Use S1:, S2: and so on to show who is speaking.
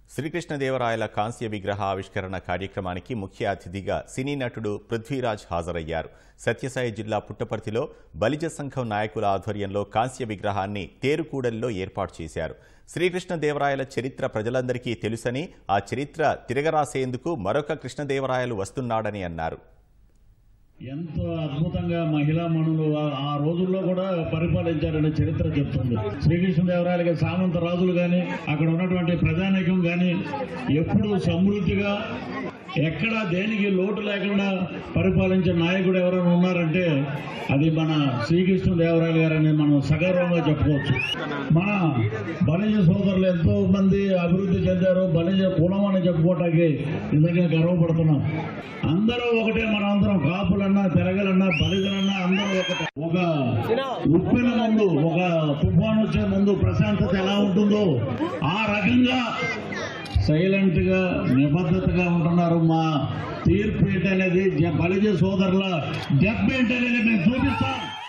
S1: శ్రీకృష్ణదేవరాయల కాంస్య విగ్రహ ఆవిష్కరణ కార్యక్రమానికి ముఖ్య అతిథిగా సినీ నటుడు పృథ్వీరాజ్ హాజరయ్యారు సత్యసాయి జిల్లా పుట్టపర్తిలో బలిజ సంఘం నాయకుల ఆధ్వర్యంలో కాంస్య విగ్రహాన్ని తేరుకూడలిలో ఏర్పాటు చేశారు శ్రీకృష్ణదేవరాయల చరిత్ర ప్రజలందరికీ తెలుసని ఆ చరిత్ర తిరగరాసేందుకు మరొక కృష్ణదేవరాయలు వస్తున్నాడని అన్నారు
S2: ఎంతో అద్భుతంగా మహిళా మనులు ఆ- ఆ రోజుల్లో కూడా పరిపాలించారనే చరిత్ర చెప్తుంది శ్రీకృష్ణదేవరాయలకి సామంత రాజులు కానీ అక్కడ ఉన్నటువంటి ప్రజానీకం కానీ ఎప్పుడూ సమృద్ధిగా ఎక్కడ దేనికి లోటు లేకుండా పరిపాలించే నాయకుడు ఎవరైనా ఉన్నారంటే అది మన శ్రీకృష్ణదేవరాయలు గారని మనం సగర్వంగా చెప్పుకోవచ్చు మన బలిజ సోదరులు ఎంతో మంది అభివృద్ధి చెందారు బలిజ కులం అని చెప్పుకోవటానికి నిజంగా గర్వపడుతున్నాం అందరూ ఒకటే మనం అందరం కాపులన్నా తెరగలన్నా బలిజలన్నా అందరూ ఒకటే ఒక ఉప్పిన ముందు ఒక తుఫాన్ వచ్చే ముందు ప్రశాంతత ఎలా ఉంటుందో ఆ రకంగా సైలెంట్ గా నిబద్ధతగా ఉంటున్నారు మా తీర్పు ఏంటనేది జ- బలిజ సోదరుల డెబ్బ ఏంటనేది మేము చూపిస్తాం